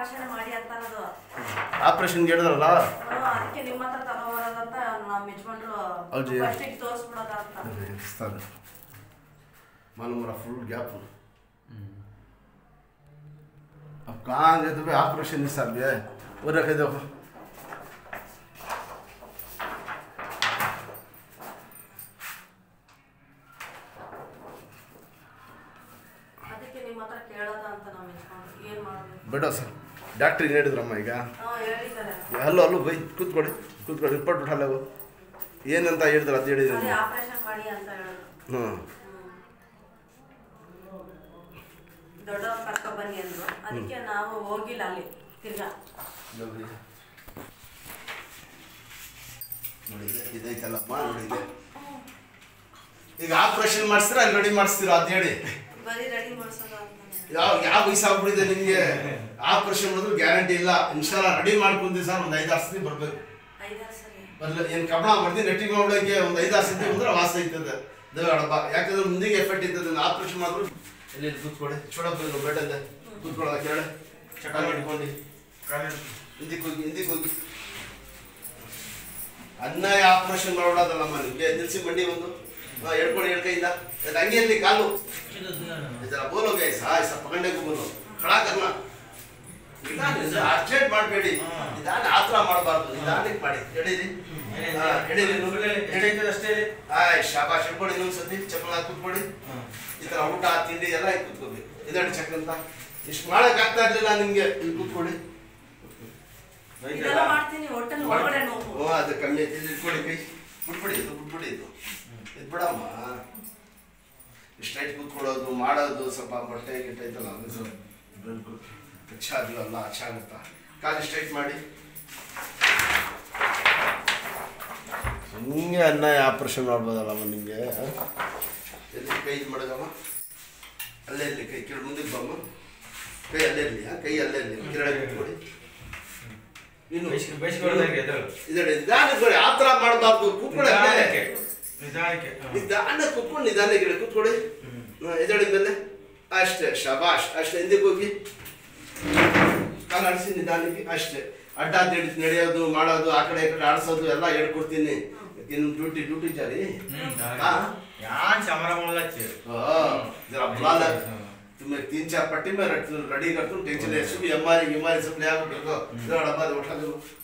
Operation ಮಾಡಿ ಅಂತಾರದು ಆಪ್ರೇಷನ್ಗೆ ಹೇಳಿದ್ರಲ್ಲ ಹ್ಮ್, ಅದಕ್ಕೆ ನಿಮ್ಮ ಹತ್ರ ತಗೊಂಬರೋದಂತ ನಮ್ಮ ಯಜಮಾನ್ರು ಹೌದು. ಫಸ್ಟಿಗೆ ತೋರಿಸ್ಬಿಡೋದಂತ ಇಸ್ತಾರೆ मालूम रहा फुल गैप अब कहाँ गए तो भाई ऑपरेशन हिसाब है वो रखे देखो ಅದಕ್ಕೆ ನಿಮ್ಮ ಹತ್ರ ಕೇಳೋದ ಅಂತ ನಮ್ಮ ಯಜಮಾನ್ರು ಏನ್ ಮಾಡ್ಬೇಕು ಬೇಡ ಸರ್ ಡಾಕ್ಟ್ರಿಗೆ ಹೇಳಿದ್ರಮ್ಮ ಈಗ ಹ್ಮ್ ಹೇಳಿದ್ದಾರೆ ಅಲ್ಲೂ ಅಲ್ಲೂ ಬೈ ಕೂತ್ಕೊಡಿ ಕೂತ್ಕೊಡಿ ರಿಪೋರ್ಟ್ ಉಠಾಲವು ಏನಂತ ಹೇಳಿದ್ರು ಅದು ಹೇಳಿದ್ರು ಅದೇ ಆಪರೇಷನ್ ಮಾಡಿ ಅಂತ ಹೇಳಿದ್ರು ಹ್ಞೂ ದೊಡ್ಡವ್ರ ಕರ್ಕೊ ಬನ್ನಿ ಅಂದ್ರು ಅದಕ್ಕೆ ನಾವು ಹೋಗಿಲ್ಲ ಅಲ್ಲಿ ತಿರ್ಗಾ ನೋಡಿ ನೋಡಿ ಇದೈತಲ್ಲಮ್ಮ ನೋಡಿ ಇದೆ. ಈಗ ಆಪರೇಷನ್ ಮಾಡಿಸ್ತೀರಾ ಅಲ್ಲಿ ರೆಡಿ ಮಾಡಿಸ್ತೀರಾ ಅಂತ ಹೇಳಿ ಬರೀ ರೆಡಿ ಮಾಡ್ಸೋದು ಅಂತಾನೆ ಯಾವ ಯಾವ ವಯಸ್ಸಾಗ್ಬಿಟ್ಟಿದೆ ನಿಮಗೆ ಆಪರೇಷನ್ ಮಾಡಿದ್ರು ಗ್ಯಾರಂಟಿ ಇಲ್ಲ ಇನ್ಶಾಲ್ಲ ರೆಡಿ ಮಾಡ್ಕೊಂತೀವಿ ಸರ್ ಒಂದು ಐದಾರು ಸತಿ ಬರ್ಬೇಕು ಐದಾರು ಸರಿ ಬರ್ಲಿ ಏನು ಕಬ್ಬಣ ಬರ್ದಿ ನೆಟ್ಟಿಗೆ ಮಾಡ್ಬಿಡೋಕೆ ಒಂದು ಐದಾರು ಸತಿ ಬಂದ್ರೆ ವಾಸ ಐತದೆ ದೇವಡಪ್ಪ ಯಾಕಂದ್ರೆ ಮುಂದಿಗೆ ಎಫೆಕ್ಟ್ ಇರ್ತದೆ ಆಪರೇಷನ್ ಮಾಡಿದ್ರು ಇಲ್ಲಿ ಇಲ್ಲಿ ಕೂತ್ಕೊಳ್ಳಿ ಚೂಡಪ್ಪ ಬೇಟಂದೆ ಕೂತ್ಕೊಳ್ಳೋದ ಕೇಳಿ ಚಟ ಇಟ್ಕೊಂಡು ಹಿಂದಿಗೆ ಹೋಗಿ ಹಿಂದಿಗೆ ಹೋಗಿ ಅನ್ಯಾಯ ಆಪರೇಷನ್ ಮಾಡ್ಬಿಡೋದಲ್ಲಮ್ಮ ನಿಮಗೆ ನಿಲ್ಸಿ ಮಂಡಿ ಒಂದು ಹಾ, ಎಡ್ಕೊಳ್ಳಿ ಎಡ್ಕೈಯಿಂದ ಅದು ಹಂಗೆ ಇರ್ಲಿ ಕಾಲು ಇದರ ಬೋಲೋಗೆ ಸಾಯ್ ಸ ಪಕಂಡೆಗೂ ಬೋಲು ಖಡಾ ಕರ್ನ ನಿಧಾನ ಅರ್ಜೆಂಟ್ ಮಾಡಬೇಡಿ ನಿಧಾನ ಆತರ ಮಾಡಬಾರ್ದು ನಿಧಾನಕ್ಕೆ ಮಾಡಿ ಎಡೀರಿ ಹಾ, ಎಡೀರಿ ಎಡೀರಿ ಆಯ್ ಶಾಬಾಶ್ ಇಟ್ಕೊಳ್ಳಿ ಇನ್ನೊಂದು ಸತಿ ಚಪ್ಪಲ ಹಾಕಿ ಕೂತ್ಕೊಳ್ಳಿ ಈ ಥರ ಊಟ ತಿಂಡಿ ಎಲ್ಲ ಇಲ್ಲಿ ಕೂತ್ಕೋಬೇಕು ಇದಡಿ ಚಕ್ ಅಂತ ಇಷ್ಟು ಮಾಡಕ್ ಆಗ್ತಾ ಇರ್ಲಿಲ್ಲ ನಿಮ್ಗೆ ಇಲ್ಲಿ ಕೂತ್ಕೊಳ್ಳಿ ಇದೆಲ್ಲ ಮಾಡ್ತೀನಿ ಹೋಟೆಲ್ ಒಳಗಡೆ ನೋವು ಓ ಅದು ಕಮ್ಮಿ ಐತಿ ಇಲ್ಲಿ ಇಟ್ಕೊಳ್ಳಿ ಕೈ ಬಿಟ್ಬಿಡಿ ಇದು ಬಿಟ್ಬಿಡಿ ಇದು ಇದು ಬಿಡಮ್ಮ ಸ್ಟ್ರೈಟ್ ಕೂತ್ಕೊಳ್ಳೋದು ಮಾಡೋದು ಸ್ವಲ್ಪ ಬಟ್ಟೆ ಗಿಟ್ಟೆ ಐತಲ್ಲ ಅದು ಸ್ವಲ್ಪ ಬಿಲ್ಕುಲ್ ಅಚ್ಚ ಅದು ಅಲ್ಲ ಅಚ್ಚ ಆಗುತ್ತಾ ಕಾಲು ಸ್ಟ್ರೈಟ್ ಮಾಡಿ ಹಿಂಗೆ ಅನ್ನ ಆಪರೇಷನ್ ಮಾಡ್ಬೋದಲ್ಲಮ್ಮ ನಿಮಗೆ ಎಲ್ಲಿ ಕೈ ಇದು ಮಾಡೋದಮ್ಮ ಅಲ್ಲೇ ಇರಲಿ ಕೈ ಕೆಳ ಮುಂದಕ್ಕೆ ಬಮ್ಮ ಕೈ ಅಲ್ಲೇ ಇರಲಿ ಕೈ ಅಲ್ಲೇ ಇರಲಿ ಕೆಳಗೆ ಇಟ್ಕೊಳ್ಳಿ ಇನ್ನು ಇದರ ನಿಧಾನಕ್ಕೆ ಆ ಥರ ಮಾಡಬಾರ್ದು ಕೂತ್ಕೊಳ್ಳಿ ಅಲ್ಲೇ. ನಿಧಾನ ಕೂತ್ಕೊಂಡು ನಿಧಾನಕ್ಕೆ ಇಡಿ, ಕೂತ್ಕೊಳ್ಳಿ ಎದಡಿ ಮೇಲೆ ಅಷ್ಟೇ ಶಬಾಷ್ ಅಷ್ಟೇ ಹಿಂದಕ್ಕೆ ಹೋಗಿ ಕಾಲು ಆಡಿಸಿ ನಿಧಾನಕ್ಕೆ ಅಷ್ಟೇ ಅಡ್ಡ ತಿಡಿ ನಡೆಯೋದು ಮಾಡೋದು ಆ ಕಡೆ ಈ ಕಡೆ ಆಡಿಸೋದು ಎಲ್ಲ ಹೇಳ್ಕೊಡ್ತೀನಿ ಇನ್ನು ಡ್ಯೂಟಿ ಡ್ಯೂಟಿ ಜಾರಿ जरा बुला ले तुम्हें तीन चार पट्टी में रेडी कर तुम टेंशन है सुबह हमारी बीमारी सब ले आओ देखो जरा डब्बा दे उठा दो